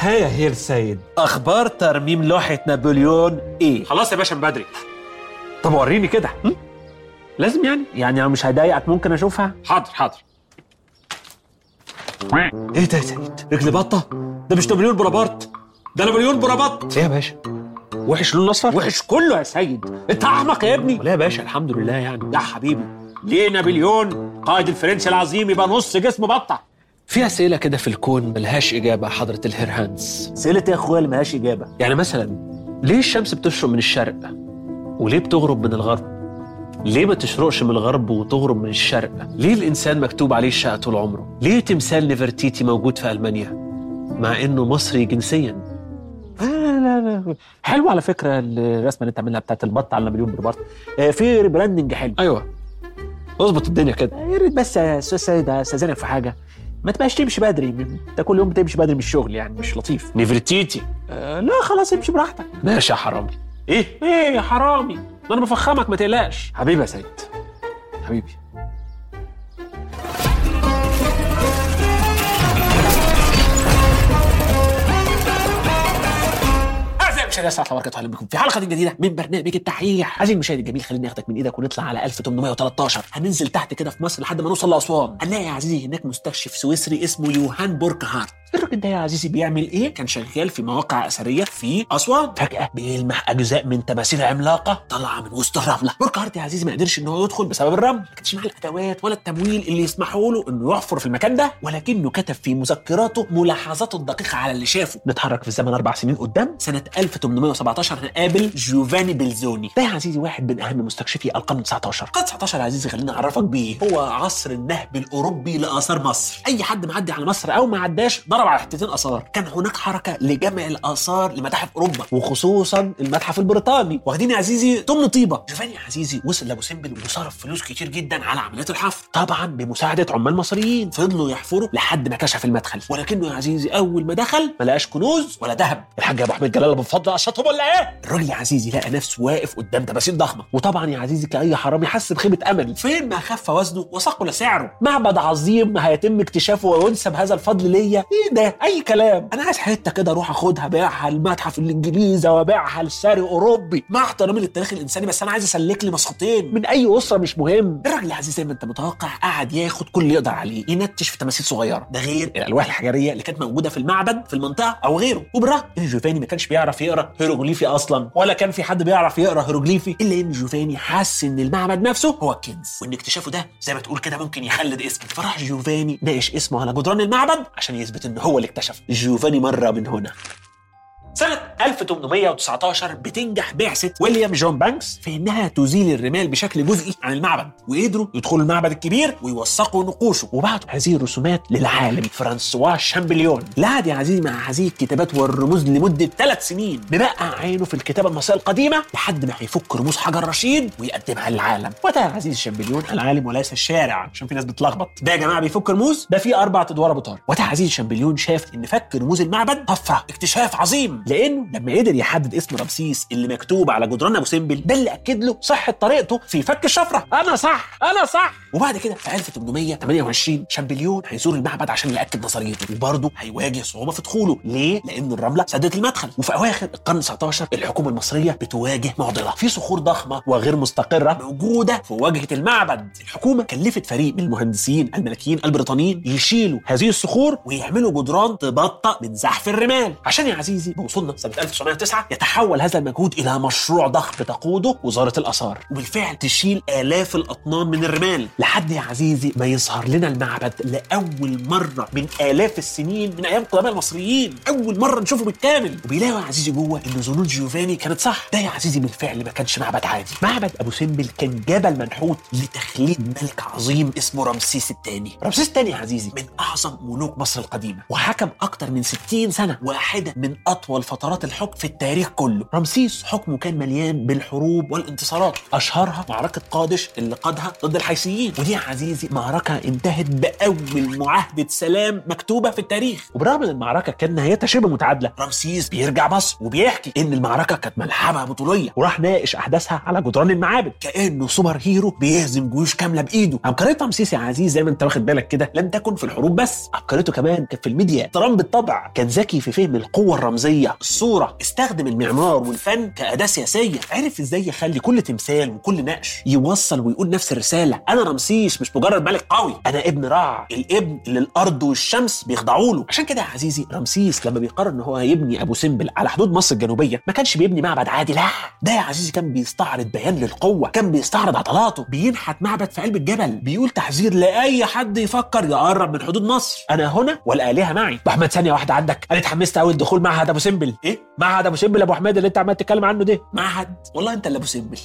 ها يا هير سيد اخبار ترميم لوحه نابليون ايه خلاص يا باشا من بدري طب وريني كده م? لازم يعني يعني أنا مش هضايقك ممكن اشوفها حاضر حاضر ايه ده يا سيد رجل بطه ده مش نابليون بونابرت ده نابليون بونابرت ايه يا باشا وحش لون اصفر وحش كله يا سيد انت احمق يا ابني لا يا باشا الحمد لله يعني يا حبيبي ليه نابليون قائد الفرنسي العظيم يبقى نص جسمه بطه في اسئله كده في الكون ملهاش اجابه حضره الهير هانس سئلت يا اخويا اللي ملهاش اجابه يعني مثلا ليه الشمس بتشرق من الشرق وليه بتغرب من الغرب ليه ما تشرقش من الغرب وتغرب من الشرق ليه الانسان مكتوب عليه الشقه طول عمره ليه تمثال نفرتيتي موجود في المانيا مع انه مصري جنسيا لا لا لا حلو على فكره الرسمه اللي انت عاملها بتاعت البط على نابليون بونابرت آه، في ريبراندنج حلو ايوه اظبط الدنيا كده يا ريت بس يا استاذ سيد استاذنك في حاجه ما تبقاش تمشي بدري انت كل يوم بتمشي بدري من الشغل يعني مش لطيف نفرتيتي آه لا خلاص امشي براحتك ماشي يا حرامي ايه ايه يا حرامي ده انا بفخمك ما تقلقش حبيبي يا سيد حبيبي أعزائي المشاهدين السلام عليكم ورحمة الله بكم في حلقة جديدة من برنامج التحقيق عايزين المشاهد الجميل خليني اخدك من ايدك ونطلع على 1813 هننزل تحت كده في مصر لحد ما نوصل لأسوان هنلاقي يا عزيزي هناك مستكشف سويسري اسمه يوهان بوركهارت الراجل ده يا عزيزي بيعمل ايه؟ كان شغال في مواقع اثريه في اسوان فجاه بيلمح اجزاء من تماثيل عملاقه طالعه من وسط الرمله بوركهارت يا عزيزي ما قدرش ان هو يدخل بسبب الرمل ما كانش معاه الادوات ولا التمويل اللي يسمحوا له انه يحفر في المكان ده ولكنه كتب في مذكراته ملاحظاته الدقيقه على اللي شافه نتحرك في الزمن اربع سنين قدام سنه 1817 هنقابل جوفاني بلزوني ده يا عزيزي واحد من اهم مستكشفي القرن 19 القرن 19 يا عزيزي خليني اعرفك بيه هو عصر النهب الاوروبي لاثار مصر اي حد معدي على مصر او ما عداش ضرب على حتتين اثار كان هناك حركه لجمع الاثار لمتاحف اوروبا وخصوصا المتحف البريطاني واخدين يا عزيزي تمن طيبه جوفاني يا عزيزي وصل لابو سمبل وصرف فلوس كتير جدا على عمليات الحفر طبعا بمساعده عمال مصريين فضلوا يحفروا لحد ما كشف المدخل ولكنه يا عزيزي اول ما دخل ما لقاش كنوز ولا ذهب الحاج ابو حميد جلال ابو فضل قشطهم ولا ايه الراجل يا عزيزي لقى نفسه واقف قدام تماثيل ضخمه وطبعا يا عزيزي كاي حرامي حس بخيبه امل فين ما خف وزنه وثقل سعره معبد عظيم هيتم اكتشافه وينسب هذا الفضل ليا ايه ده اي كلام انا عايز حته كده اروح اخدها بيعها المتحف الانجليزي وابيعها لساري اوروبي مع احترامي للتاريخ الانساني بس انا عايز اسلك لي مسخطين من اي اسره مش مهم الراجل يا عزيزي زي ما انت متوقع قعد ياخد كل اللي يقدر عليه ينتش في تماثيل صغيره ده غير الالواح الحجريه اللي كانت موجوده في المعبد في المنطقه او غيره وبالرغم ان جوفاني ما كانش بيعرف يقرا هيروغليفي اصلا ولا كان في حد بيعرف يقرا هيروغليفي الا ان جوفاني حس ان المعبد نفسه هو الكنز وان اكتشافه ده زي ما تقول كده ممكن يخلد اسمه فراح جوفاني ناقش اسمه على جدران المعبد عشان يثبت ان هو اللي اكتشف جوفاني مره من هنا سنة 1819 بتنجح بعثة ويليام جون بانكس في انها تزيل الرمال بشكل جزئي عن المعبد وقدروا يدخلوا المعبد الكبير ويوثقوا نقوشه وبعتوا هذه الرسومات للعالم فرانسوا شامبليون لعب يا عزيزي مع هذه الكتابات والرموز لمدة ثلاث سنين ببقى عينه في الكتابة المصرية القديمة لحد ما هيفك رموز حجر رشيد ويقدمها للعالم وده يا عزيزي شامبليون العالم وليس الشارع عشان في ناس بتلخبط ده يا جماعة بيفك رموز ده فيه أربع أدوار أبو طارق وده عزيزي شامبليون شاف إن فك رموز المعبد طفرة اكتشاف عظيم لأنه لما قدر يحدد اسم رمسيس اللي مكتوب على جدران ابو سمبل ده اللي اكد له صحه طريقته في فك الشفره انا صح انا صح وبعد كده في 1828 شامبليون هيزور المعبد عشان ياكد نظريته وبرضه هيواجه صعوبه في دخوله ليه لان الرمله سدت المدخل وفي اواخر القرن 19 الحكومه المصريه بتواجه معضله في صخور ضخمه وغير مستقره موجوده في واجهه المعبد الحكومه كلفت فريق من المهندسين الملكيين البريطانيين يشيلوا هذه الصخور ويعملوا جدران تبطأ من زحف الرمال عشان يا عزيزي بوصلنا سنه 1909 يتحول هذا المجهود الى مشروع ضخم تقوده وزاره الاثار وبالفعل تشيل الاف الاطنان من الرمال لحد يا عزيزي ما يظهر لنا المعبد لاول مره من الاف السنين من ايام القدماء المصريين اول مره نشوفه بالكامل وبيلاقوا يا عزيزي جوه ان ظنون جيوفاني كانت صح ده يا عزيزي بالفعل ما كانش معبد عادي معبد ابو سمبل كان جبل منحوت لتخليد ملك عظيم اسمه رمسيس الثاني رمسيس الثاني يا عزيزي من اعظم ملوك مصر القديمه وحكم اكتر من 60 سنه واحده من اطول فترات بطولات الحكم في التاريخ كله رمسيس حكمه كان مليان بالحروب والانتصارات اشهرها معركه قادش اللي قادها ضد الحيثيين ودي يا عزيزي معركه انتهت باول معاهده سلام مكتوبه في التاريخ وبرغم ان المعركه كان نهايتها شبه متعادله رمسيس بيرجع مصر وبيحكي ان المعركه كانت ملحمه بطوليه وراح ناقش احداثها على جدران المعابد كانه سوبر هيرو بيهزم جيوش كامله بايده عبقريه رمسيس يا عزيز زي ما انت واخد بالك كده لم تكن في الحروب بس عبقريته كمان كانت في الميديا ترامب بالطبع كان ذكي في فهم القوه الرمزيه الصوره استخدم المعمار والفن كاداه سياسيه عرف ازاي يخلي كل تمثال وكل نقش يوصل ويقول نفس الرساله انا رمسيس مش مجرد ملك قوي انا ابن رع الابن اللي الارض والشمس بيخضعوا له عشان كده يا عزيزي رمسيس لما بيقرر ان هو يبني ابو سمبل على حدود مصر الجنوبيه ما كانش بيبني معبد عادي لا ده يا عزيزي كان بيستعرض بيان للقوه كان بيستعرض عضلاته بينحت معبد في قلب الجبل بيقول تحذير لاي حد يفكر يقرب من حدود مصر انا هنا والالهه معي ابو احمد ثانيه واحده عندك انا اتحمست قوي الدخول معهد ابو سمبل ايه معهد ابو سمبل ابو حماد اللي انت عمال تتكلم عنه ده معهد والله انت اللي ابو سمبل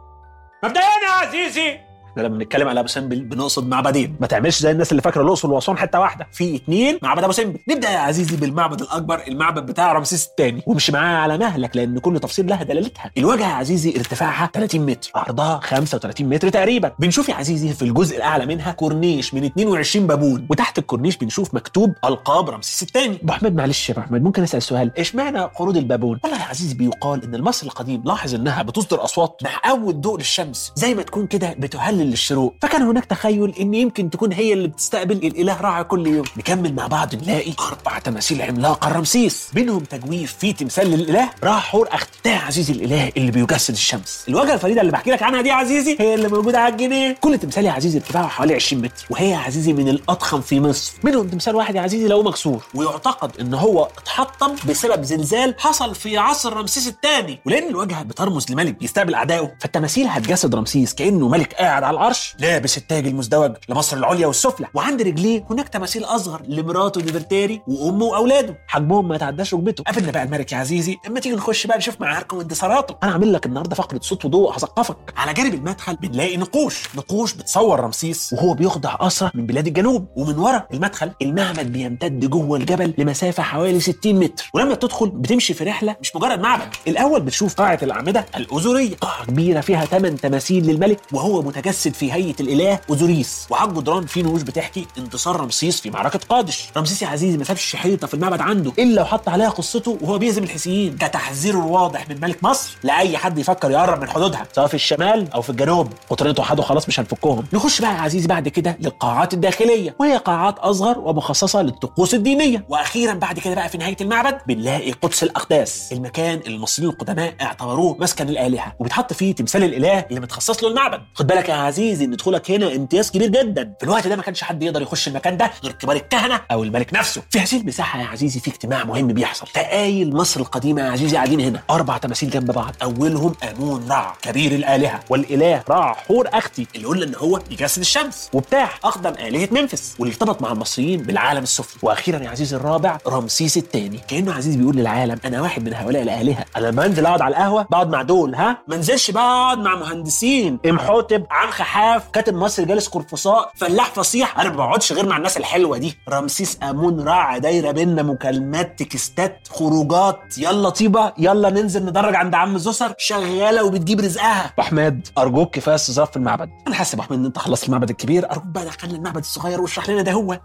مبدئيا يا عزيزي احنا لما بنتكلم على ابو سمبل بنقصد معبدين ما تعملش زي الناس اللي فاكره الاقصر واسوان حته واحده في اتنين معبد ابو سمبل نبدا يا عزيزي بالمعبد الاكبر المعبد بتاع رمسيس الثاني ومشي معاه على مهلك لان كل تفصيل لها دلالتها الواجهه يا عزيزي ارتفاعها 30 متر عرضها 35 متر تقريبا بنشوف يا عزيزي في الجزء الاعلى منها كورنيش من 22 بابون وتحت الكورنيش بنشوف مكتوب القاب رمسيس الثاني ابو احمد معلش يا ابو احمد ممكن اسال سؤال اشمعنى قرود البابون والله يا عزيزي بيقال ان المصري القديم لاحظ انها بتصدر اصوات مع اول ضوء للشمس زي ما تكون كده بتهلل للشروق فكان هناك تخيل ان يمكن تكون هي اللي بتستقبل الاله راعي كل يوم نكمل مع بعض نلاقي اربع تماثيل عملاقه رمسيس بينهم تجويف في تمثال للاله راح حور اخت ده يا عزيزي الاله اللي بيجسد الشمس الواجهه الفريده اللي بحكي لك عنها دي يا عزيزي هي اللي موجوده على الجنيه كل تمثال يا عزيزي ارتفاعه حوالي 20 متر وهي يا عزيزي من الاضخم في مصر منهم تمثال واحد يا عزيزي لو مكسور ويعتقد ان هو اتحطم بسبب زلزال حصل في عصر رمسيس الثاني ولان الواجهه بترمز لملك بيستقبل اعدائه فالتماثيل هتجسد رمسيس كانه ملك قاعد على العرش لابس التاج المزدوج لمصر العليا والسفلى وعند رجليه هناك تماثيل اصغر لمراته نفرتاري وامه واولاده حجمهم ما يتعداش ركبته قابلنا بقى الملك يا عزيزي اما تيجي نخش بقى نشوف معاركه وانتصاراته انا عامل لك النهارده فقره صوت وضوء هثقفك على جانب المدخل بنلاقي نقوش نقوش بتصور رمسيس وهو بيخضع اسرى من بلاد الجنوب ومن ورا المدخل المعبد بيمتد جوه الجبل لمسافه حوالي 60 متر ولما تدخل بتمشي في رحله مش مجرد معبد الاول بتشوف قاعه الاعمده الاوزوريه قاعه كبيره فيها 8 تماثيل للملك وهو متجسد في هيئه الاله اوزوريس وعلى الجدران في نقوش بتحكي انتصار رمسيس في معركه قادش رمسيس يا عزيزي ما سابش حيطه في المعبد عنده الا وحط عليها قصته وهو بيهزم الحيثيين كتحذير واضح من ملك مصر لاي حد يفكر يقرب من حدودها سواء في الشمال او في الجنوب قطرين توحدوا خلاص مش هنفكهم نخش بقى يا عزيزي بعد كده للقاعات الداخليه وهي قاعات اصغر ومخصصه للطقوس الدينيه واخيرا بعد كده بقى في نهايه المعبد بنلاقي قدس الاقداس المكان اللي المصريين القدماء اعتبروه مسكن الالهه وبيتحط فيه تمثال الاله اللي متخصص له المعبد خد بالك يا عزيزي ان دخولك هنا امتياز كبير جدا في الوقت ده ما كانش حد يقدر يخش المكان ده غير كبار الكهنه او الملك نفسه في هذه المساحه يا عزيزي في اجتماع مهم بيحصل تقايل مصر القديمه يا عزيزي قاعدين هنا اربع تماثيل جنب بعض اولهم امون رع كبير الالهه والاله رع حور اختي اللي قلنا ان هو يجسد الشمس وبتاع اقدم الهه منفس واللي ارتبط مع المصريين بالعالم السفلي واخيرا يا عزيزي الرابع رمسيس الثاني كانه عزيز بيقول للعالم انا واحد من هؤلاء الالهه انا لما انزل اقعد على القهوه بقعد مع دول ها ما انزلش بقعد مع مهندسين امحوتب عم خحاف كاتب مصري جالس قرفصاء فلاح فصيح انا ما بقعدش غير مع الناس الحلوه دي رمسيس امون راعي دايره بينا مكالمات تكستات خروجات يلا طيبه يلا ننزل ندرج عند عم زوسر شغاله وبتجيب رزقها ابو احمد ارجوك كفايه استظراف في المعبد انا حاسس يا ابو احمد ان انت خلصت المعبد الكبير ارجوك بقى دخلنا المعبد الصغير واشرح لنا ده هو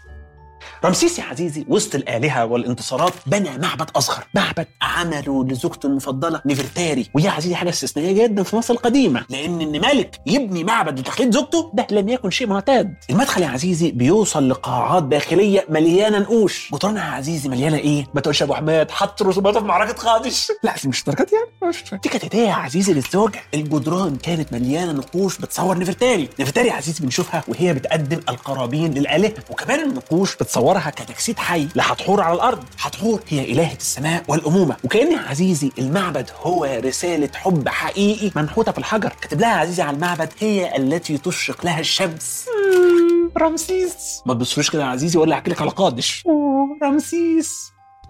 رمسيس يا عزيزي وسط الآلهة والانتصارات بنى معبد أصغر معبد عمله لزوجته المفضلة نفرتاري وهي عزيزي حاجة استثنائية جدا في مصر القديمة لأن إن ملك يبني معبد لتخليد زوجته ده لم يكن شيء معتاد المدخل يا عزيزي بيوصل لقاعات داخلية مليانة نقوش جدرانها يا عزيزي مليانة إيه؟ ما تقولش يا أبو حماد حط رسوماته في معركة قادش لا مش درجات يعني مش دي كانت هدية يا عزيزي للزوجة الجدران كانت مليانة نقوش بتصور نفرتاري نفرتاري يا عزيزي بنشوفها وهي بتقدم القرابين للآلهة وكمان النقوش بتصورها كتجسيد حي لحتحور على الارض حتحور هي الهه السماء والامومه وكان يا عزيزي المعبد هو رساله حب حقيقي منحوته في الحجر كاتب لها يا عزيزي على المعبد هي التي تشرق لها الشمس رمسيس ما تبصروش كده يا عزيزي ولا احكي لك على قادش رمسيس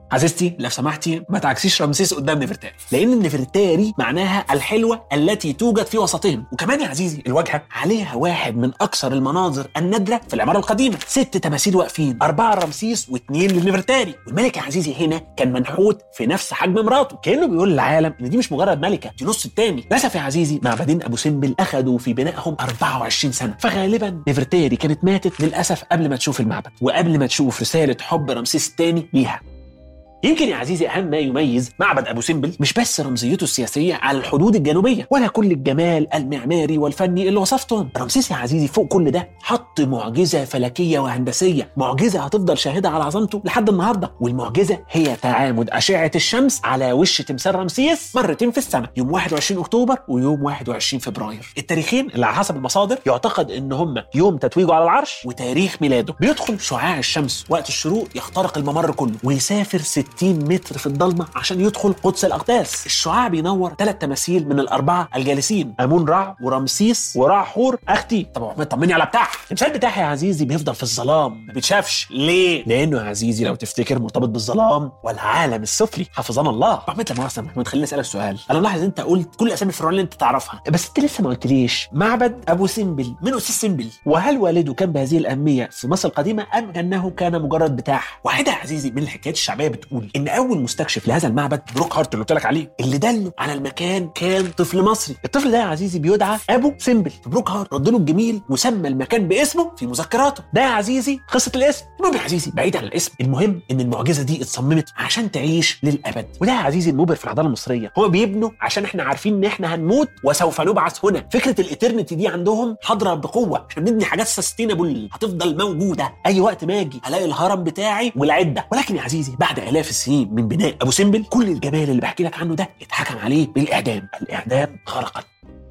عزيزتي لو سمحتي ما تعكسيش رمسيس قدام نفرتاري لان النفرتاري معناها الحلوه التي توجد في وسطهم وكمان يا عزيزي الواجهه عليها واحد من اكثر المناظر النادره في العماره القديمه ست تماثيل واقفين اربعه لرمسيس واثنين للنفرتاري والملك يا عزيزي هنا كان منحوت في نفس حجم مراته كانه بيقول للعالم ان دي مش مجرد ملكه دي نص التاني للاسف يا عزيزي معبدين ابو سمبل اخذوا في بنائهم 24 سنه فغالبا نفرتاري كانت ماتت للاسف قبل ما تشوف المعبد وقبل ما تشوف رساله حب رمسيس الثاني ليها يمكن يا عزيزي اهم ما يميز معبد ابو سمبل مش بس رمزيته السياسيه على الحدود الجنوبيه ولا كل الجمال المعماري والفني اللي وصفتهم رمسيس يا عزيزي فوق كل ده حط معجزه فلكيه وهندسيه معجزه هتفضل شاهده على عظمته لحد النهارده والمعجزه هي تعامد اشعه الشمس على وش تمثال رمسيس مرتين في السنه يوم 21 اكتوبر ويوم 21 فبراير التاريخين اللي على حسب المصادر يعتقد ان هم يوم تتويجه على العرش وتاريخ ميلاده بيدخل شعاع الشمس وقت الشروق يخترق الممر كله ويسافر 60 متر في الضلمه عشان يدخل قدس الاقداس الشعاع بينور ثلاث تماثيل من الاربعه الجالسين امون رع ورمسيس ورع حور اختي طب يا احمد طمني على بتاعها التمثال بتاعي يا عزيزي بيفضل في الظلام ما بيتشافش ليه لانه يا عزيزي لو تفتكر مرتبط بالظلام والعالم السفلي حفظنا الله احمد لما اصلا محمود خليني اسالك سؤال انا ملاحظ انت قلت كل اسامي الفرعون اللي انت تعرفها بس انت لسه ما قلتليش معبد ابو سمبل من اسس سمبل وهل والده كان بهذه الاهميه في مصر القديمه ام انه كان مجرد بتاع واحده يا عزيزي من الحكايات الشعبيه بتقول ان اول مستكشف لهذا المعبد بروك هارت اللي قلت لك عليه اللي دله على المكان كان طفل مصري الطفل ده يا عزيزي بيدعى ابو سمبل بروك هارت رد له الجميل وسمى المكان باسمه في مذكراته ده يا عزيزي قصه الاسم المهم يا عزيزي بعيد عن الاسم المهم ان المعجزه دي اتصممت عشان تعيش للابد وده يا عزيزي المبهر في الحضاره المصريه هو بيبنوا عشان احنا عارفين ان احنا هنموت وسوف نبعث هنا فكره الاترنتي دي عندهم حاضره بقوه عشان نبني حاجات سستينابل هتفضل موجوده اي وقت ما اجي هلاقي الهرم بتاعي والعده ولكن يا عزيزي بعد الاف السنين من بناء ابو سمبل كل الجمال اللي بحكي لك عنه ده اتحكم عليه بالاعدام الاعدام غرقا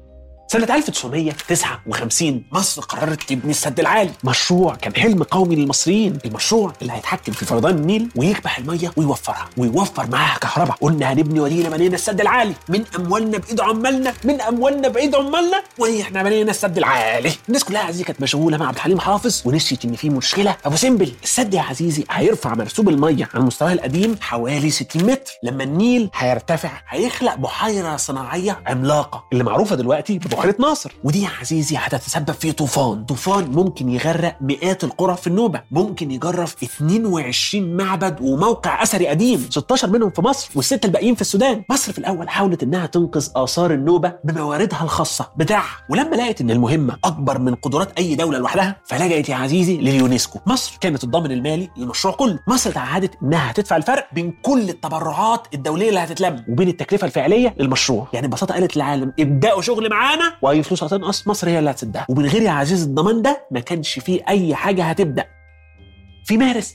سنة 1959 مصر قررت تبني السد العالي مشروع كان حلم قومي للمصريين المشروع اللي هيتحكم في فيضان النيل ويكبح المية ويوفرها ويوفر معاها كهرباء قلنا هنبني ودينا بنينا السد العالي من اموالنا بايد عمالنا من اموالنا بايد عمالنا واحنا بنينا السد العالي الناس كلها يا عزيزي كانت مشغوله مع عبد الحليم حافظ ونسيت ان في مشكله ابو سمبل السد يا عزيزي هيرفع منسوب الميه عن مستواه القديم حوالي 60 متر لما النيل هيرتفع هيخلق بحيره صناعيه عملاقه اللي معروفه دلوقتي ببحيره ناصر ودي يا عزيزي هتتسبب في طوفان طوفان ممكن يغرق مئات القرى في النوبه ممكن يجرف 22 معبد وموقع اثري قديم 16 منهم في مصر والسته الباقيين في السودان مصر في الاول حاولت انها تنقذ اثار النوبه بمواردها الخاصه بتاعها ولما لقت ان المهمه اكبر من قدرات اي دوله لوحدها فلجأت يا عزيزي لليونسكو مصر كانت الضامن المالي للمشروع كله مصر تعهدت انها هتدفع الفرق بين كل التبرعات الدوليه اللي هتتلم وبين التكلفه الفعليه للمشروع يعني ببساطه قالت للعالم ابداوا شغل معانا واي فلوس هتنقص مصر هي اللي هتسدها ومن غير يا عزيز الضمان ده ما كانش فيه اي حاجه هتبدا في مارس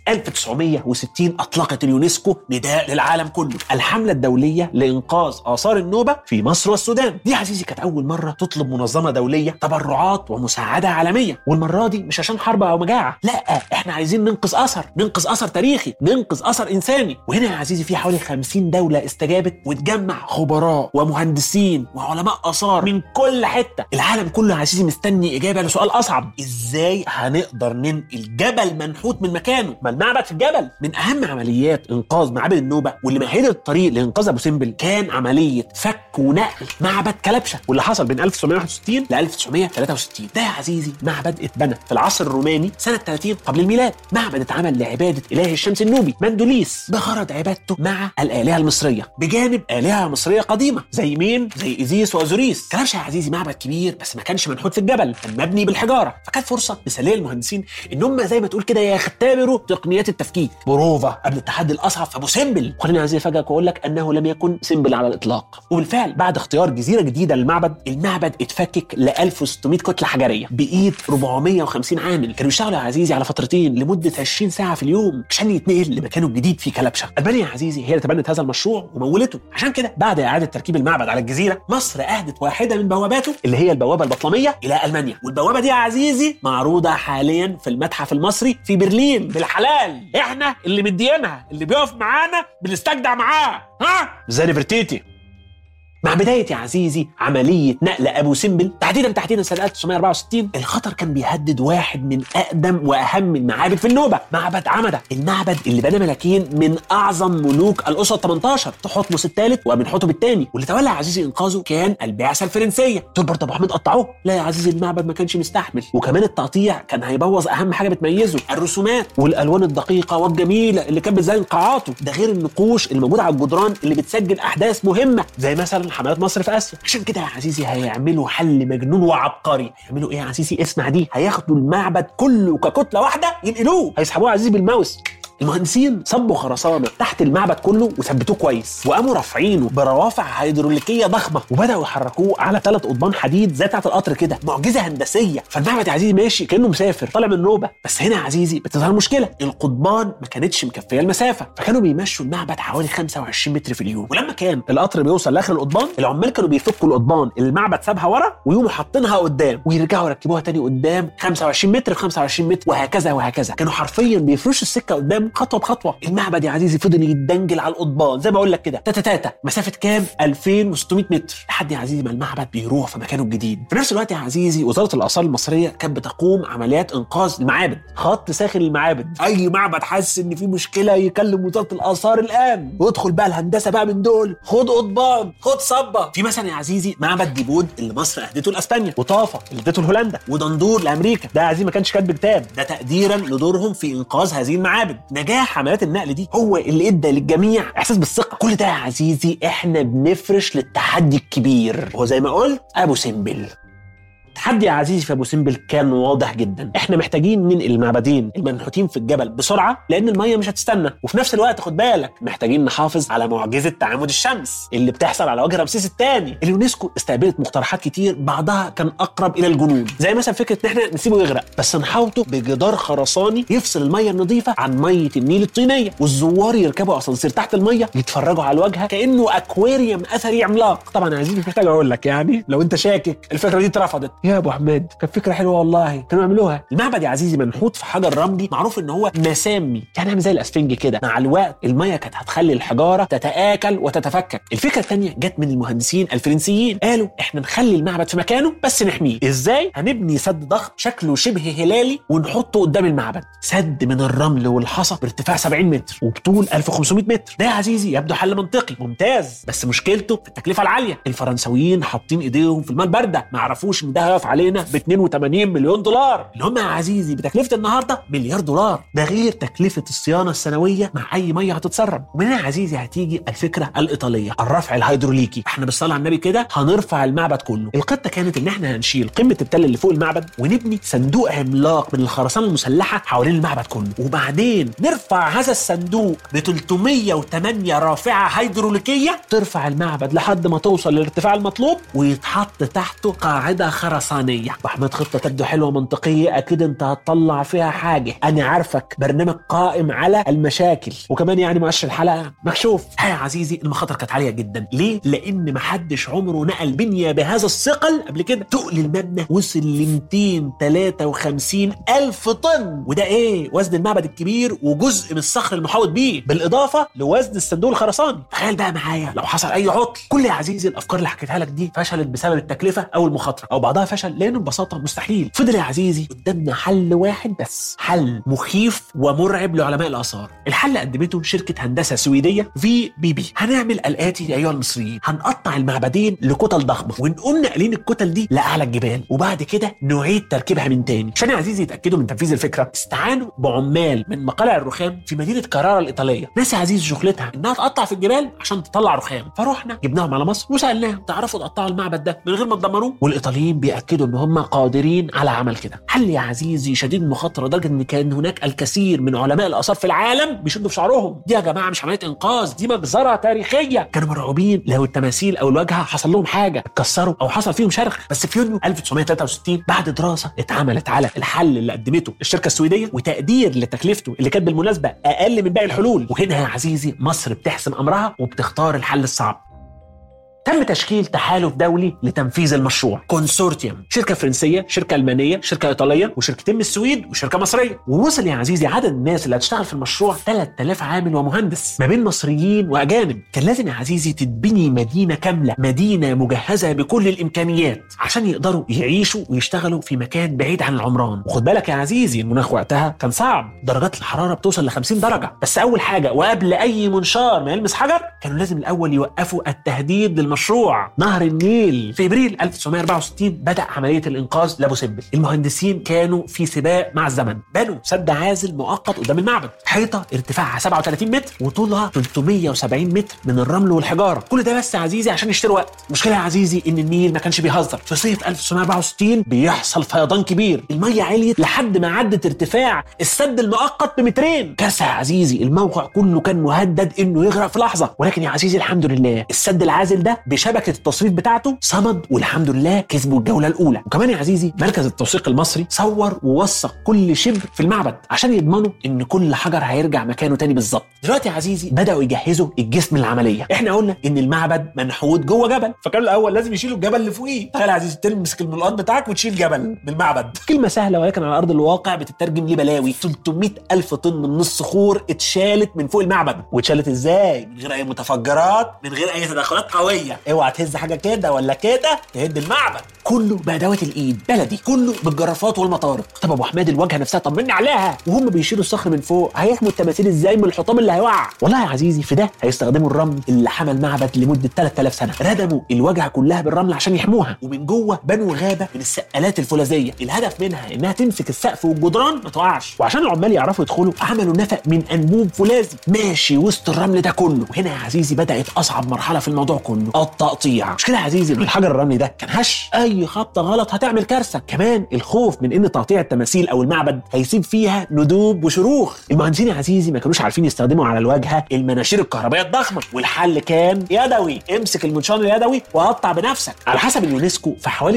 1960 أطلقت اليونسكو نداء للعالم كله الحملة الدولية لإنقاذ آثار النوبة في مصر والسودان دي عزيزي كانت أول مرة تطلب منظمة دولية تبرعات ومساعدة عالمية والمرة دي مش عشان حرب أو مجاعة لا إحنا عايزين ننقذ أثر ننقذ أثر تاريخي ننقذ أثر إنساني وهنا يا عزيزي في حوالي 50 دولة استجابت وتجمع خبراء ومهندسين وعلماء آثار من كل حتة العالم كله يا عزيزي مستني إجابة لسؤال أصعب إزاي هنقدر ننقل جبل منحوت من مكانه ما المعبد في الجبل من اهم عمليات انقاذ معابد النوبه واللي مهدت الطريق لانقاذ ابو سمبل كان عمليه فك ونقل معبد كلبشه واللي حصل بين 1961 ل 1963 ده يا عزيزي معبد اتبنى في العصر الروماني سنه 30 قبل الميلاد معبد اتعمل لعباده اله الشمس النوبي مندوليس بغرض عبادته مع الالهه المصريه بجانب الهه مصريه قديمه زي مين زي ايزيس واوزوريس كلبشه يا عزيزي معبد كبير بس ما كانش منحوت في الجبل كان مبني بالحجاره فكانت فرصه مثاليه للمهندسين ان هم زي ما تقول كده يختبروا تقنيات التفكيك بروفا قبل التحدي الاصعب في ابو سمبل خليني عايز افاجئك واقول لك انه لم يكن سمبل على الاطلاق وبالفعل بعد اختيار جزيره جديده للمعبد المعبد اتفكك ل 1600 كتله حجريه بايد 450 عامل كانوا بيشتغلوا يا عزيزي على فترتين لمده 20 ساعه في اليوم عشان يتنقل لمكانه الجديد في كلبشه المانيا يا عزيزي هي اللي تبنت هذا المشروع ومولته عشان كده بعد اعاده تركيب المعبد على الجزيره مصر اهدت واحده من بواباته اللي هي البوابه البطلميه الى المانيا والبوابه دي يا عزيزي معروضه حاليا في المتحف المصري في برلين بالحلال احنا اللي مدينها اللي بيقف معانا بنستجدع معاه ها زي نفرتيتي مع بدايه يا عزيزي عمليه نقل ابو سمبل تحديدا تحديدا سنه 1964 الخطر كان بيهدد واحد من اقدم واهم المعابد في النوبه معبد عمده المعبد اللي بنى ملاكين من اعظم ملوك الاسره 18 تحتمس الثالث وابن حتب الثاني واللي تولى يا عزيزي انقاذه كان البعثه الفرنسيه دول برضه ابو حميد قطعوه لا يا عزيزي المعبد ما كانش مستحمل وكمان التقطيع كان هيبوظ اهم حاجه بتميزه الرسومات والالوان الدقيقه والجميله اللي كانت بتزين قاعاته ده غير النقوش اللي موجوده على الجدران اللي بتسجل احداث مهمه زي مثلا حملات مصر في اسيا عشان كده يا عزيزي هيعملوا حل مجنون وعبقري هيعملوا ايه يا عزيزي اسمع دي هياخدوا المعبد كله ككتله واحده ينقلوه هيسحبوه يا عزيزي بالماوس المهندسين صبوا خرسانه تحت المعبد كله وثبتوه كويس وقاموا رافعينه بروافع هيدروليكيه ضخمه وبداوا يحركوه على ثلاث قضبان حديد زي بتاعه القطر كده معجزه هندسيه فالمعبد يا عزيزي ماشي كانه مسافر طالع من نوبه بس هنا يا عزيزي بتظهر مشكله القضبان ما كانتش مكفيه المسافه فكانوا بيمشوا المعبد حوالي 25 متر في اليوم ولما كان القطر بيوصل لاخر القضبان العمال كانوا بيفكوا القضبان اللي المعبد سابها ورا ويقوموا حاطينها قدام ويرجعوا يركبوها تاني قدام 25 متر في 25 متر وهكذا وهكذا كانوا حرفيا بيفرشوا السكه قدام خطوه بخطوه المعبد يا عزيزي فضل يتدنجل على القضبان زي ما اقول لك كده تاتا تاتا مسافه كام 2600 متر لحد يا عزيزي ما المعبد بيروح في مكانه الجديد في نفس الوقت يا عزيزي وزاره الاثار المصريه كانت بتقوم عمليات انقاذ المعابد خط ساخن المعابد اي معبد حاسس ان في مشكله يكلم وزاره الاثار الان وادخل بقى الهندسه بقى من دول خد قضبان خد صبه في مثلا يا عزيزي معبد ديبود اللي مصر اهدته لاسبانيا وطافه اللي ادته لهولندا ودندور لامريكا ده يا عزيزي ما كانش كاتب كتاب ده تقديرا لدورهم في انقاذ هذه المعابد نجاح عمليات النقل دي هو اللي ادى للجميع احساس بالثقه كل ده يا عزيزي احنا بنفرش للتحدي الكبير وهو زي ما قلت ابو سمبل التحدي يا عزيزي في ابو سمبل كان واضح جدا احنا محتاجين ننقل المعبدين المنحوتين في الجبل بسرعه لان الميه مش هتستنى وفي نفس الوقت خد بالك محتاجين نحافظ على معجزه تعامد الشمس اللي بتحصل على وجه رمسيس الثاني اليونسكو استقبلت مقترحات كتير بعضها كان اقرب الى الجنون زي مثلا فكره ان احنا نسيبه يغرق بس نحاوطه بجدار خرساني يفصل الميه النظيفه عن ميه النيل الطينيه والزوار يركبوا اسانسير تحت الميه يتفرجوا على الواجهه كانه اكواريوم اثري عملاق طبعا يا عزيزي مش محتاج اقول لك يعني لو انت شاكك الفكره دي اترفضت يا ابو حماد كانت فكره حلوه والله كانوا يعملوها المعبد يا عزيزي منحوت في حجر رملي معروف ان هو مسامي يعني عامل زي الاسفنج كده مع الوقت الميه كانت هتخلي الحجاره تتاكل وتتفكك الفكره الثانيه جت من المهندسين الفرنسيين قالوا احنا نخلي المعبد في مكانه بس نحميه ازاي هنبني سد ضخم شكله شبه هلالي ونحطه قدام المعبد سد من الرمل والحصى بارتفاع 70 متر وبطول 1500 متر ده يا عزيزي يبدو حل منطقي ممتاز بس مشكلته في التكلفه العاليه الفرنساويين حاطين ايديهم في الماء البارده ما عرفوش ان ده هيقف علينا ب 82 مليون دولار اللي هم يا عزيزي بتكلفه النهارده مليار دولار ده غير تكلفه الصيانه السنويه مع اي ميه هتتسرب ومن هنا يا عزيزي هتيجي الفكره الايطاليه الرفع الهيدروليكي احنا بالصلاه على النبي كده هنرفع المعبد كله الخطه كانت ان احنا هنشيل قمه التل اللي فوق المعبد ونبني صندوق عملاق من الخرسانه المسلحه حوالين المعبد كله وبعدين نرفع هذا الصندوق ب 308 رافعه هيدروليكيه ترفع المعبد لحد ما توصل للارتفاع المطلوب ويتحط تحته قاعده خرسانيه واحمد خطه تبدو حلوه منطقيه اكيد انت هتطلع فيها حاجه انا عارفك برنامج قائم على المشاكل وكمان يعني مؤشر الحلقه مكشوف ها يا عزيزي المخاطر كانت عاليه جدا ليه لان محدش عمره نقل بنيه بهذا الثقل قبل كده تقل المبنى وصل ل 253 الف طن وده ايه وزن المعبد الكبير وجزء من الصخر المحاوط بيه بالاضافه لوزن الصندوق الخرساني تخيل بقى معايا لو حصل اي عطل كل يا عزيزي الافكار اللي حكيتها لك دي فشلت بسبب التكلفه او المخاطره او بعضها فشل لانه ببساطه مستحيل فضل يا عزيزي قدامنا حل واحد بس حل مخيف ومرعب لعلماء الاثار الحل قدمته شركه هندسه سويديه في بي بي هنعمل الاتي يا ايها المصريين هنقطع المعبدين لكتل ضخمه ونقوم ناقلين الكتل دي لاعلى الجبال وبعد كده نعيد تركيبها من تاني عشان يا عزيزي يتاكدوا من تنفيذ الفكره استعانوا بعمال من مقالع الرخام في مدينه كرارة الايطاليه ناس يا عزيزي شغلتها انها تقطع في الجبال عشان تطلع رخام فروحنا جبناهم على مصر وسالناهم تعرفوا تقطعوا المعبد ده من غير ما تدمروه والايطاليين بياكدوا ان هم قادرين على عمل كده حل يا عزيزي شديد المخاطره لدرجه ان كان هناك الكثير من علماء الاثار في العالم بيشدوا في شعرهم دي يا جماعه مش عمليه انقاذ دي مجزره تاريخيه كانوا مرعوبين لو التماثيل او الواجهه حصل لهم حاجه اتكسروا او حصل فيهم شرخ بس في يونيو 1963 بعد دراسه اتعملت على الحل اللي قدمته الشركه السويديه وتقدير لتكلفته اللي كانت بالمناسبه اقل من باقي الحلول وهنا يا عزيزي مصر بتحسم امرها وبتختار الحل الصعب تم تشكيل تحالف دولي لتنفيذ المشروع كونسورتيوم شركه فرنسيه شركه المانيه شركه ايطاليه وشركتين من السويد وشركه مصريه ووصل يا عزيزي عدد الناس اللي هتشتغل في المشروع 3000 عامل ومهندس ما بين مصريين واجانب كان لازم يا عزيزي تتبني مدينه كامله مدينه مجهزه بكل الامكانيات عشان يقدروا يعيشوا ويشتغلوا في مكان بعيد عن العمران وخد بالك يا عزيزي المناخ وقتها كان صعب درجات الحراره بتوصل ل 50 درجه بس اول حاجه وقبل اي منشار ما يلمس حجر كانوا لازم الاول يوقفوا التهديد للمشروع نهر النيل في ابريل 1964 بدا عمليه الانقاذ لابو سمبل المهندسين كانوا في سباق مع الزمن بنوا سد عازل مؤقت قدام المعبد حيطه ارتفاعها 37 متر وطولها 370 متر من الرمل والحجاره كل ده بس يا عزيزي عشان يشتري وقت المشكله يا عزيزي ان النيل ما كانش بيهزر في صيف 1964 بيحصل فيضان كبير الميه عليت لحد ما عدت ارتفاع السد المؤقت بمترين كارثه يا عزيزي الموقع كله كان مهدد انه يغرق في لحظه ولكن يا عزيزي الحمد لله السد العازل ده بشبكه التصريف بتاعته صمد والحمد لله كسبوا الجوله الاولى وكمان يا عزيزي مركز التوثيق المصري صور ووثق كل شبر في المعبد عشان يضمنوا ان كل حجر هيرجع مكانه تاني بالظبط دلوقتي يا عزيزي بداوا يجهزوا الجسم للعمليه احنا قلنا ان المعبد منحوت جوه جبل فكان الاول لازم يشيلوا الجبل اللي فوقيه تخيل يا عزيزي تمسك الملقاط بتاعك وتشيل جبل من المعبد كلمه سهله ولكن على ارض الواقع بتترجم لبلاوي 300 الف طن من الصخور اتشالت من فوق المعبد واتشالت ازاي من غير اي متفجرات من غير اي تدخلات قويه اوعى تهز حاجه كده ولا كده تهد المعبد كله بادوات الايد بلدي كله بالجرافات والمطارق طب ابو حماد الواجهه نفسها طمني عليها وهم بيشيلوا الصخر من فوق هيحموا التماثيل ازاي من الحطام اللي هيوقع والله يا عزيزي في ده هيستخدموا الرمل اللي حمى المعبد لمده 3000 سنه ردموا الواجهه كلها بالرمل عشان يحموها ومن جوه بنوا غابه من السقالات الفولاذيه الهدف منها انها تمسك السقف والجدران ما تقعش وعشان العمال يعرفوا يدخلوا عملوا نفق من انبوب فولاذي ماشي وسط الرمل ده كله وهنا يا عزيزي بدات اصعب مرحله في الموضوع كله التقطيع مش كده يا عزيزي ان الحجر الرملي ده كان هش اي خبطه غلط هتعمل كارثه كمان الخوف من ان تقطيع التماثيل او المعبد هيسيب فيها ندوب وشروخ المهندسين يا عزيزي ما كانوش عارفين يستخدموا على الواجهه المناشير الكهربائيه الضخمه والحل كان يدوي امسك المنشار اليدوي وقطع بنفسك على حسب اليونسكو في حوالي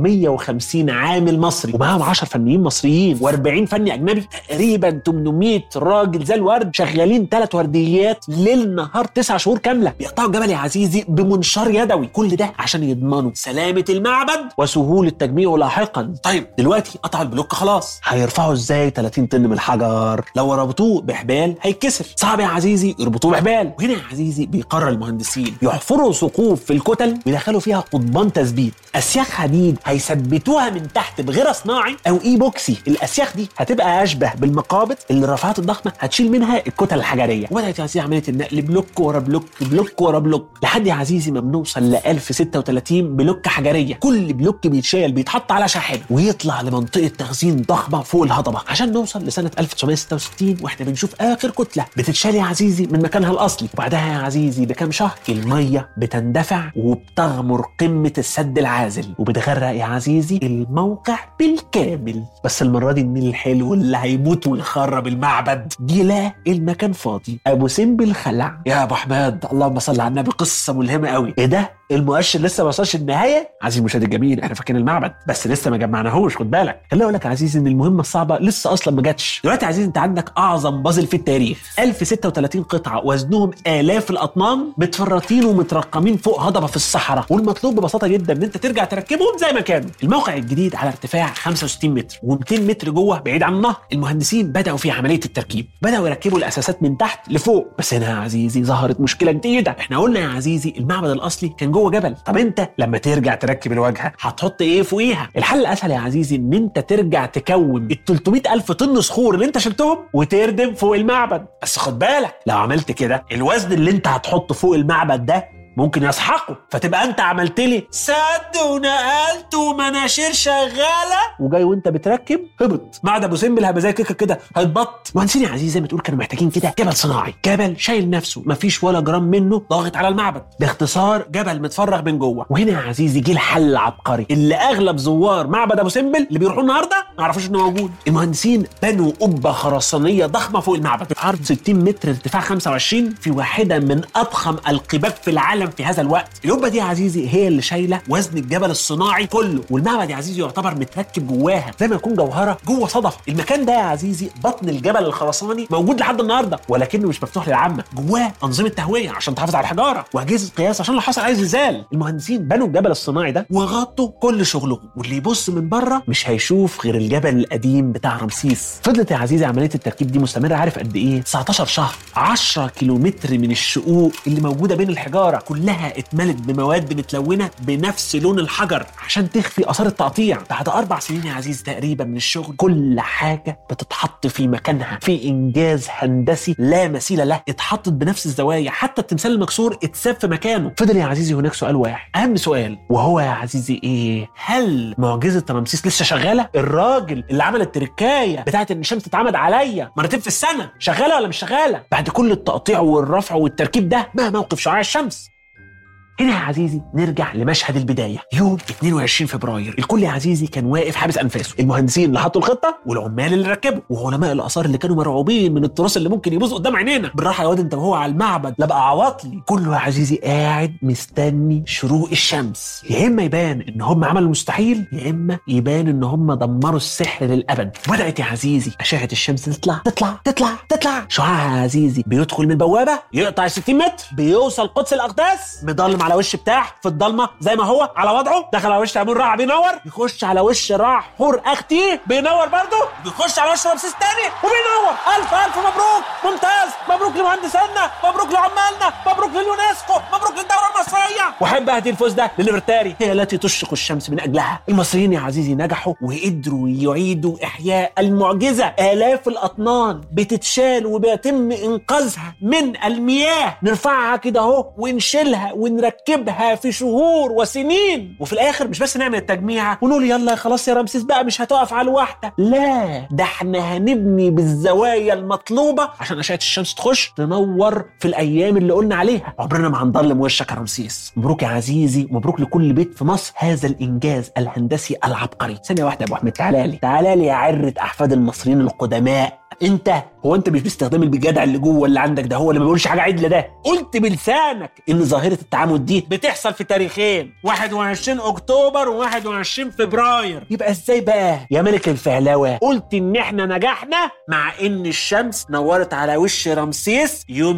750 عامل مصري ومعاهم 10 فنيين مصريين و40 فني اجنبي تقريبا 800 راجل زي الورد شغالين ثلاث ورديات ليل نهار تسع شهور كامله بيقطعوا الجبل يا عزيزي بمنشار يدوي كل ده عشان يضمنوا سلامه المعبد وسهوله تجميعه لاحقا طيب دلوقتي قطعوا البلوك خلاص هيرفعوا ازاي 30 طن من الحجر لو ربطوه بحبال هيتكسر صعب يا عزيزي يربطوه بحبال وهنا يا عزيزي بيقرر المهندسين يحفروا ثقوب في الكتل ويدخلوا فيها قضبان تثبيت اسياخ حديد هيثبتوها من تحت بغير صناعي او اي بوكسي الاسياخ دي هتبقى اشبه بالمقابض اللي الرافعات الضخمه هتشيل منها الكتل الحجريه وبدات يا عزيزي عمليه النقل بلوك ورا بلوك بلوك ورا بلوك لحد يا عزيزي ما بنوصل ل 1036 بلوك حجريه كل بلوك بيتشال بيتحط على شاحنه ويطلع لمنطقه تخزين ضخمه فوق الهضبه عشان نوصل لسنه 1966 واحنا بنشوف اخر كتله بتتشال يا عزيزي من مكانها الاصلي وبعدها يا عزيزي بكام شهر الميه بتندفع وبتغمر قمه السد العازل وبتغرق يا عزيزي الموقع بالكامل بس المره دي النيل الحلو اللي هيموت ويخرب المعبد جه المكان فاضي ابو سمبل خلع يا ابو حماد اللهم صل على النبي قصه ملهمه قوي ايه ده المؤشر لسه ما وصلش النهايه عزيزي المشاهد الجميل احنا فاكرين المعبد بس لسه ما جمعناهوش خد بالك خليني اقول لك يا عزيزي ان المهمه الصعبه لسه اصلا ما جاتش دلوقتي يا عزيزي انت عندك اعظم بازل في التاريخ 1036 قطعه وزنهم الاف الاطنان متفرطين ومترقمين فوق هضبه في الصحراء والمطلوب ببساطه جدا ان انت ترجع تركبهم زي ما كانوا الموقع الجديد على ارتفاع 65 متر و200 متر جوه بعيد عن النهر المهندسين بداوا في عمليه التركيب بداوا يركبوا الاساسات من تحت لفوق بس هنا يا عزيزي ظهرت مشكله جديده احنا قلنا يا عزيزي المعبد الاصلي كان جوه جبل طب انت لما ترجع تركب الواجهه هتحط ايه فوقيها الحل الاسهل يا عزيزي ان انت ترجع تكون ال 300 الف طن صخور اللي انت شلتهم وتردم فوق المعبد بس خد بالك لو عملت كده الوزن اللي انت هتحطه فوق المعبد ده ممكن يسحقه فتبقى انت عملت لي سد ونقلت ومناشير شغاله وجاي وانت بتركب هبط بعد ابو سمبل هيبقى زي كيكه كده هيتبط مهندسين يا عزيزي زي ما تقول كانوا محتاجين كده جبل صناعي جبل شايل نفسه مفيش ولا جرام منه ضاغط على المعبد باختصار جبل متفرغ من جوه وهنا يا عزيزي جه الحل العبقري اللي اغلب زوار معبد ابو سمبل اللي بيروحوا النهارده ما يعرفوش انه موجود المهندسين بنوا قبه خرسانيه ضخمه فوق المعبد عرض 60 متر ارتفاع 25 في واحده من اضخم القباب في العالم العالم في هذا الوقت القبه دي يا عزيزي هي اللي شايله وزن الجبل الصناعي كله والمعبد يا عزيزي يعتبر متركب جواها زي ما يكون جوهره جوه صدف المكان ده يا عزيزي بطن الجبل الخرساني موجود لحد النهارده ولكنه مش مفتوح للعامه جواه انظمه تهويه عشان تحافظ على الحجاره واجهزه قياس عشان لو حصل اي زلزال المهندسين بنوا الجبل الصناعي ده وغطوا كل شغلهم واللي يبص من بره مش هيشوف غير الجبل القديم بتاع رمسيس فضلت يا عزيزي عمليه التركيب دي مستمره عارف قد ايه 19 شهر 10 كيلومتر من الشقوق اللي موجوده بين الحجاره كلها اتملت بمواد متلونه بنفس لون الحجر عشان تخفي اثار التقطيع بعد اربع سنين يا عزيزي تقريبا من الشغل كل حاجه بتتحط في مكانها في انجاز هندسي لا مثيل له اتحطت بنفس الزوايا حتى التمثال المكسور اتساب في مكانه فضل يا عزيزي هناك سؤال واحد اهم سؤال وهو يا عزيزي ايه هل معجزه رمسيس لسه شغاله الراجل اللي عمل التركايه بتاعت ان الشمس تتعمد عليا مرتين في السنه شغاله ولا مش شغاله بعد كل التقطيع والرفع والتركيب ده ما موقف شعاع الشمس هنا يا عزيزي نرجع لمشهد البدايه يوم 22 فبراير الكل يا عزيزي كان واقف حابس انفاسه المهندسين اللي حطوا الخطه والعمال اللي ركبوا وعلماء الاثار اللي كانوا مرعوبين من التراث اللي ممكن يبوظ قدام عينينا بالراحه يا واد انت وهو على المعبد لا بقى عواطلي كله يا عزيزي قاعد مستني شروق الشمس يا اما يبان ان هم عملوا المستحيل يا اما يبان ان هم دمروا السحر للابد بدات يا عزيزي اشعه الشمس تطلع تطلع تطلع تطلع شعاعها يا عزيزي بيدخل من البوابه يقطع 60 متر بيوصل قدس الاقداس مضلم على وش بتاع في الضلمه زي ما هو على وضعه دخل على وش تيمور راح بينور يخش على وش راح حور اختي بينور برضه بيخش على وش رمسيس تاني وبينور الف الف مبروك ممتاز مبروك لمهندسينا مبروك لعمالنا مبروك لليونسكو مبروك للدوله المصريه واحب اهدي الفوز ده لليبرتاري هي التي تشرق الشمس من اجلها المصريين يا عزيزي نجحوا وقدروا يعيدوا احياء المعجزه الاف الاطنان بتتشال وبيتم انقاذها من المياه نرفعها كده اهو ونشيلها ونركبها في شهور وسنين وفي الاخر مش بس نعمل التجميعه ونقول يلا خلاص يا رمسيس بقى مش هتقف على الواحده لا ده احنا هنبني بالزوايا المطلوبه عشان اشعه الشمس تخش تنور في الايام اللي قلنا عليها عمرنا ما هنضلم وشك يا رمسيس مبروك يا عزيزي ومبروك لكل بيت في مصر هذا الانجاز الهندسي العبقري ثانيه واحده يا ابو احمد تعالى لي تعالى لي يا عره احفاد المصريين القدماء انت هو انت مش باستخدام الجدع اللي جوه اللي عندك ده هو اللي ما بيقولش حاجه عدله ده قلت بلسانك ان ظاهره التعامد دي بتحصل في تاريخين 21 اكتوبر و21 فبراير يبقى ازاي بقى يا ملك الفهلوه قلت ان احنا نجحنا مع ان الشمس نورت على وش رمسيس يوم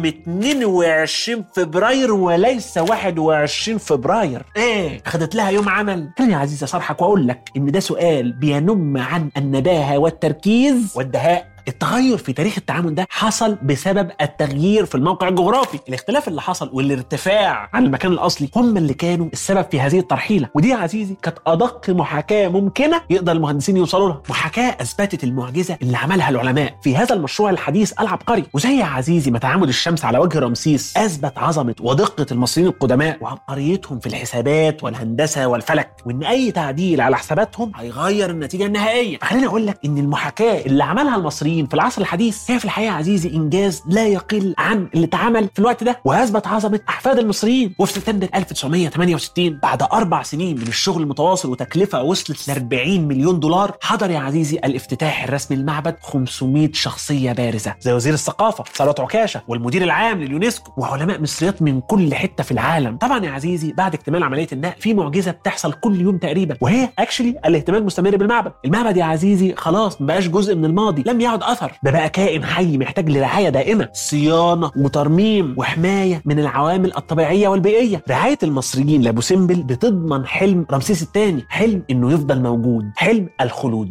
22 فبراير وليس 21 فبراير ايه خدت لها يوم عمل خليني يا عزيزي اصارحك واقول لك ان ده سؤال بينم عن النباهه والتركيز والدهاء التغير في تاريخ التعامل ده حصل بسبب التغيير في الموقع الجغرافي الاختلاف اللي حصل والارتفاع عن المكان الاصلي هم اللي كانوا السبب في هذه الترحيله ودي يا عزيزي كانت ادق محاكاه ممكنه يقدر المهندسين يوصلوا لها محاكاه اثبتت المعجزه اللي عملها العلماء في هذا المشروع الحديث العبقري وزي يا عزيزي ما تعامد الشمس على وجه رمسيس اثبت عظمه ودقه المصريين القدماء وعبقريتهم في الحسابات والهندسه والفلك وان اي تعديل على حساباتهم هيغير النتيجه النهائيه خليني اقول لك ان المحاكاه اللي عملها المصريين المصريين في العصر الحديث هي في الحقيقه عزيزي انجاز لا يقل عن اللي اتعمل في الوقت ده واثبت عظمه احفاد المصريين وفي سبتمبر 1968 بعد اربع سنين من الشغل المتواصل وتكلفه وصلت ل 40 مليون دولار حضر يا عزيزي الافتتاح الرسمي للمعبد 500 شخصيه بارزه زي وزير الثقافه ثروت عكاشه والمدير العام لليونسكو وعلماء مصريات من كل حته في العالم طبعا يا عزيزي بعد اكتمال عمليه النقل في معجزه بتحصل كل يوم تقريبا وهي اكشلي الاهتمام المستمر بالمعبد المعبد يا عزيزي خلاص ما بقاش جزء من الماضي لم يعد اثر ده بقى كائن حي محتاج لرعايه دائمه صيانه وترميم وحمايه من العوامل الطبيعيه والبيئيه رعايه المصريين لابو سمبل بتضمن حلم رمسيس الثاني حلم انه يفضل موجود حلم الخلود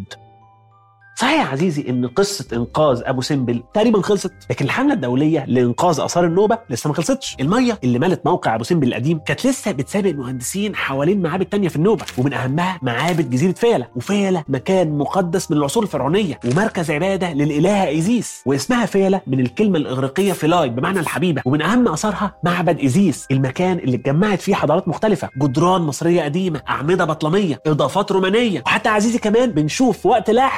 صحيح يا عزيزي ان قصه انقاذ ابو سمبل تقريبا خلصت لكن الحمله الدوليه لانقاذ اثار النوبه لسه ما خلصتش الميه اللي ملت موقع ابو سمبل القديم كانت لسه بتسابق المهندسين حوالين معابد تانية في النوبه ومن اهمها معابد جزيره فيلة وفيلة مكان مقدس من العصور الفرعونيه ومركز عباده للالهه ايزيس واسمها فيلة من الكلمه الاغريقيه فيلاي بمعنى الحبيبه ومن اهم اثارها معبد ايزيس المكان اللي اتجمعت فيه حضارات مختلفه جدران مصريه قديمه اعمده بطلميه اضافات رومانيه وحتى يا عزيزي كمان بنشوف في وقت لاحق نقوش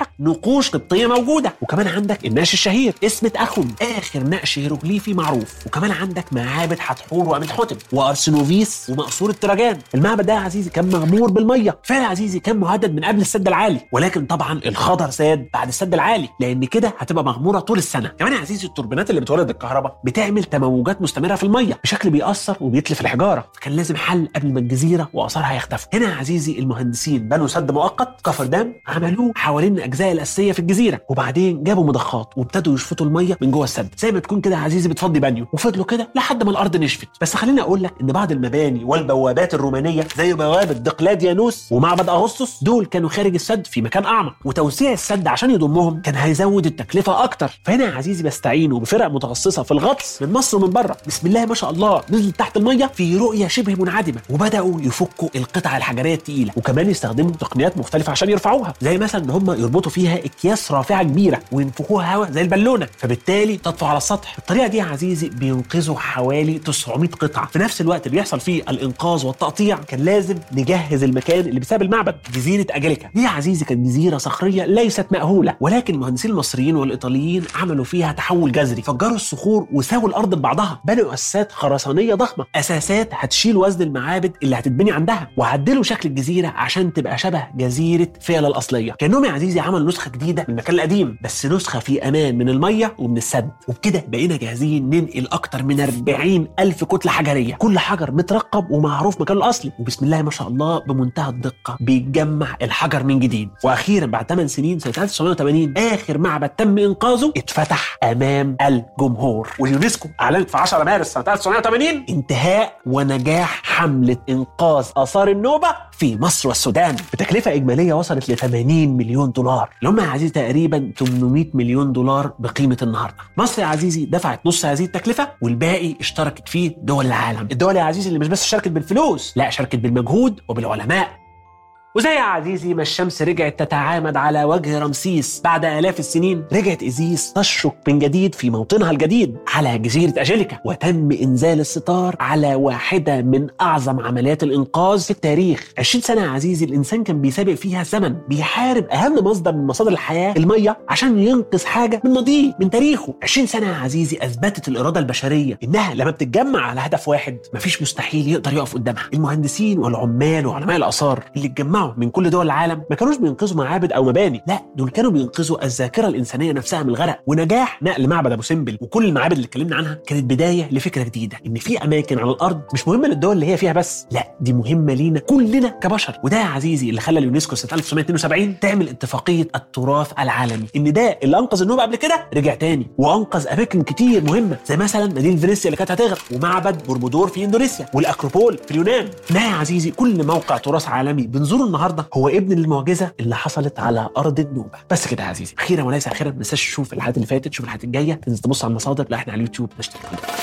نقوش قبطيه موجوده وكمان عندك النقش الشهير اسمة اخون اخر نقش هيروغليفي معروف وكمان عندك معابد حتحور وامنحتب وارسنوفيس ومقصوره تراجان المعبد ده يا عزيزي كان مغمور بالميه فعلا يا عزيزي كان مهدد من قبل السد العالي ولكن طبعا الخطر زاد بعد السد العالي لان كده هتبقى مغموره طول السنه كمان يا عزيزي التوربينات اللي بتولد الكهرباء بتعمل تموجات مستمره في الميه بشكل بيأثر وبيتلف الحجاره فكان لازم حل قبل ما الجزيره واثارها يختفوا هنا يا عزيزي المهندسين بنوا سد مؤقت كفر دام عملوه حوالين الاجزاء الاساسيه في الجزيره وبعدين جابوا مضخات وابتدوا يشفطوا الميه من جوه السد زي ما تكون كده يا عزيزي بتفضي بانيو وفضلوا كده لحد ما الارض نشفت بس خليني اقول لك ان بعض المباني والبوابات الرومانيه زي بوابه دقلاديانوس ومعبد اغسطس دول كانوا خارج السد في مكان اعمق وتوسيع السد عشان يضمهم كان هيزود التكلفه اكتر فهنا يا عزيزي بستعينوا بفرق متخصصه في الغطس من مصر ومن بره بسم الله ما شاء الله نزلت تحت الميه في رؤيه شبه منعدمه وبداوا يفكوا القطع الحجريه الثقيله وكمان يستخدموا تقنيات مختلفه عشان يرفعوها زي مثلا ان هم يربطوا فيها اكياس رافعه كبيره وينفخوها هواء زي البالونه فبالتالي تطفو على السطح الطريقه دي يا عزيزي بينقذوا حوالي 900 قطعه في نفس الوقت اللي بيحصل فيه الانقاذ والتقطيع كان لازم نجهز المكان اللي بسبب المعبد جزيره اجليكا دي يا عزيزي كانت جزيره صخريه ليست مأهوله ولكن المهندسين المصريين والايطاليين عملوا فيها تحول جذري فجروا الصخور وساووا الارض ببعضها بنوا اساسات خرسانيه ضخمه اساسات هتشيل وزن المعابد اللي هتتبني عندها وعدلوا شكل الجزيره عشان تبقى شبه جزيره فيلا الاصليه كانهم يا عزيزي عملوا نسخه جديده من المكان القديم بس نسخه في امان من الميه ومن السد وبكده بقينا جاهزين ننقل اكتر من 40 الف كتله حجريه كل حجر مترقب ومعروف مكانه الاصلي وبسم الله ما شاء الله بمنتهى الدقه بيتجمع الحجر من جديد واخيرا بعد 8 سنين سنه 1980 اخر معبد تم انقاذه اتفتح امام الجمهور واليونسكو اعلنت في 10 مارس سنه 1980 انتهاء ونجاح حمله انقاذ اثار النوبه في مصر والسودان بتكلفه اجماليه وصلت ل 80 مليون دولار اللي هم يا عزيزي تقريبا 800 مليون دولار بقيمه النهارده مصر يا عزيزي دفعت نص هذه التكلفه والباقي اشتركت فيه دول العالم الدول يا عزيزي اللي مش بس شاركت بالفلوس لا شاركت بالمجهود وبالعلماء وزي يا عزيزي ما الشمس رجعت تتعامد على وجه رمسيس بعد آلاف السنين رجعت إيزيس تشرق من جديد في موطنها الجديد على جزيرة أجيليكا وتم إنزال الستار على واحدة من أعظم عمليات الإنقاذ في التاريخ 20 سنة يا عزيزي الإنسان كان بيسابق فيها الزمن بيحارب أهم مصدر من مصادر الحياة المية عشان ينقذ حاجة من ماضيه من تاريخه 20 سنة يا عزيزي أثبتت الإرادة البشرية إنها لما بتتجمع على هدف واحد مفيش مستحيل يقدر يقف قدامها المهندسين والعمال وعلماء الآثار اللي اتجمعوا من كل دول العالم ما كانوش بينقذوا معابد او مباني لا دول كانوا بينقذوا الذاكره الانسانيه نفسها من الغرق ونجاح نقل معبد ابو سمبل وكل المعابد اللي اتكلمنا عنها كانت بدايه لفكره جديده ان في اماكن على الارض مش مهمه للدول اللي هي فيها بس لا دي مهمه لينا كلنا كبشر وده يا عزيزي اللي خلى اليونسكو سنه 1972 تعمل اتفاقيه التراث العالمي ان ده اللي انقذ النوبه قبل كده رجع تاني وانقذ اماكن كتير مهمه زي مثلا مدينه فينيسيا اللي كانت هتغرق ومعبد بوربودور في اندونيسيا والاكروبول في اليونان ده يا عزيزي كل موقع تراث عالمي بنزوره النهارده هو ابن المعجزه اللي حصلت على ارض النوبه بس كده يا عزيزي اخيرا وليس اخيرا ما تنساش تشوف الحلقات اللي فاتت تشوف الحلقات الجايه تنزل تبص على المصادر لا احنا على اليوتيوب نشترك